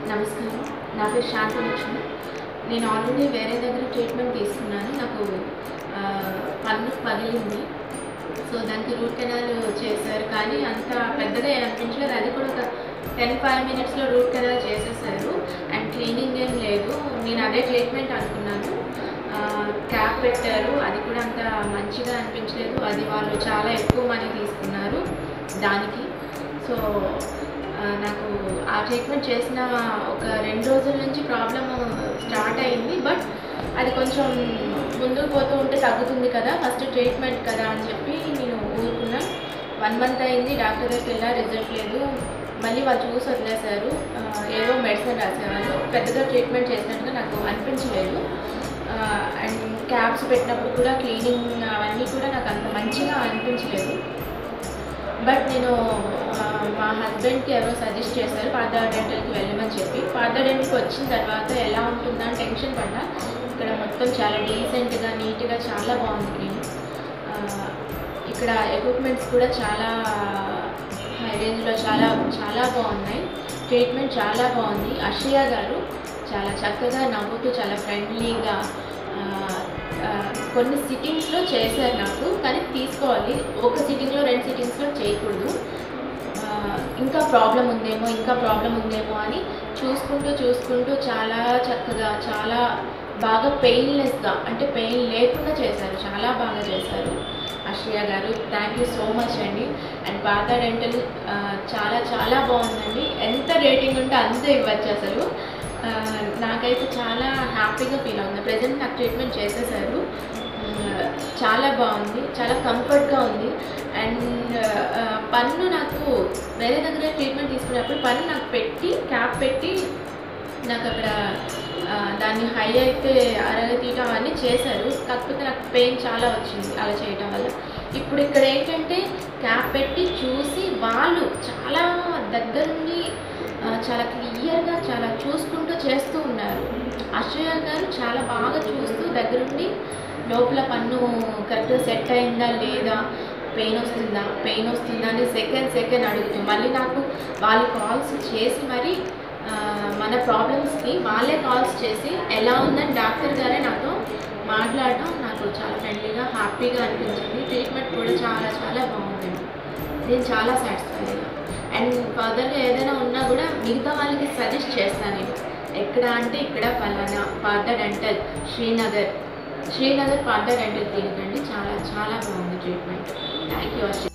నమస్కారం నా పేరు శాంతి లక్ష్మి నేను ఆల్రెడీ వేరే దగ్గర ట్రీట్మెంట్ తీసుకున్నాను నాకు ఆ, పన్ను పగిలింది సో దానికి రూట్ కెనాల్ చేశారు కానీ అంత పెద్దగా ఏం అనిపించలేదు అది కూడా ఒక టెన్ ఫైవ్ మినిట్స్లో రూట్ కెనాల్ చేసేసారు అండ్ క్లీనింగ్ ఏం లేదు నేను అదే ట్రీట్మెంట్ అనుకున్నాను క్యాప్ పెట్టారు అది కూడా అంత మంచిగా అనిపించలేదు అది వాళ్ళు చాలా ఎక్కువ మనీ తీసుకున్నారు దానికి సో ఆ, నాకు ఆ ట్రీట్మెంట్ చేసిన ఒక రెండు రోజుల నుంచి ప్రాబ్లం స్టార్ట్ అయింది బట్ అది కొంచెం ముందుకు పోతూ ఉంటే తగ్గుతుంది కదా ఫస్ట్ ట్రీట్మెంట్ కదా అని చెప్పి నేను ఊరుకున్నా వన్ మంత్ అయింది డాక్టర్ దగ్గరికి వెళ్ళా రిజల్ట్ లేదు మళ్ళీ వాళ్ళు చూసి వదిలేశారు ఆ, ఏవో మెడిసిన్ రాసేవాళ్ళు పెద్దగా ట్రీట్మెంట్ చేసినట్టుగా నాకు అనిపించలేదు అండ్ క్యాప్స్ పెట్టినప్పుడు కూడా క్లీనింగ్ అవన్నీ కూడా నాకు అంత మంచిగా అనిపించలేదు బట్ నేను ఆ, మా హస్బెండ్కి ఎవరో సజెస్ట్ చేశారు పాత డెంటల్కి వెళ్ళమని చెప్పి పాత డెంటల్కి వచ్చిన తర్వాత ఎలా ఉంటుందా అని టెన్షన్ పడ్డా ఇక్కడ మొత్తం చాలా డీసెంట్గా నీట్గా చాలా బాగుంది క్లినిక్ ఇక్కడ ఎక్విప్మెంట్స్ కూడా చాలా హై రేంజ్లో చాలా చాలా బాగున్నాయి ట్రీట్మెంట్ చాలా బాగుంది అషియా గారు చాలా చక్కగా నవ్వుతూ చాలా ఫ్రెండ్లీగా ఆ, ఆ, కొన్ని సిట్టింగ్స్లో చేశారు నాకు కానీ తీసుకోవాలి ఒక సిట్టింగ్లో రెండు సిట్టింగ్స్లో చేయకూడదు ఆ, ఇంకా ప్రాబ్లం ఉందేమో ఇంకా ప్రాబ్లం ఉందేమో అని చూసుకుంటూ చూసుకుంటూ చాలా చక్కగా చాలా బాగా పెయిన్లెస్గా అంటే పెయిన్ లేకుండా చేశారు చాలా బాగా చేశారు అశ్రియ గారు థ్యాంక్ యూ సో మచ్ అండి అండ్ పాత డెంటల్ ఆ, చాలా చాలా బాగుందండి ఎంత రేటింగ్ ఉంటే అంత ఇవ్వచ్చు అసలు ఆ, నాకైతే చాలా హ్యాపీగా ఫీల్ అవుతుంది ప్రజెంట్ నాకు ట్రీట్మెంట్ చేసేసారు ఆ, చాలా బాగుంది చాలా కంఫర్ట్గా ఉంది అండ్ ఆ, పన్ను నాకు వేరే దగ్గర ట్రీట్మెంట్ తీసుకున్నప్పుడు పన్ను నాకు పెట్టి క్యాప్ పెట్టి నాకు అక్కడ ఆ, దాన్ని హై అయితే అరగతీయటం అవన్నీ చేశారు కాకపోతే నాకు పెయిన్ చాలా వచ్చింది అలా చేయటం వల్ల ఇప్పుడు ఇక్కడ ఏంటంటే క్యాప్ పెట్టి చూసి వాళ్ళు చాలా దగ్గరుండి ఆ, చాలా క్లియర్గా చాలా చూసుకుంటూ చేస్తూ ఉన్నారు అశ్రయ గారు చాలా బాగా చూస్తూ దగ్గరుండి లోపల పన్ను కరెక్ట్గా సెట్ అయిందా లేదా పెయిన్ వస్తుందా పెయిన్ వస్తుందా అని సెకండ్ సెకండ్ అడుగుతూ మళ్ళీ నాకు వాళ్ళు కాల్స్ చేసి మరి ఆ, మన ప్రాబ్లమ్స్కి వాళ్ళే కాల్స్ చేసి ఎలా ఉందని డాక్టర్ గారే నాతో మాట్లాడడం నాకు చాలా ఫ్రెండ్లీగా హ్యాపీగా అనిపించింది ట్రీట్మెంట్ కూడా చాలా చాలా బాగుందండి నేను చాలా సాటిస్ఫై అయ్యాను అండ్ ఫర్దర్గా ఏదైనా ఉన్నా కూడా మిగతా వాళ్ళకి సజెస్ట్ చేస్తాను నేను ఎక్కడ అంటే ఇక్కడ పలానా పాత డెంటల్ శ్రీనగర్ శ్రీనగర్ పాత డెంటల్ క్లినిక్ అండి చాలా చాలా బాగుంది ట్రీట్మెంట్ థ్యాంక్ యూ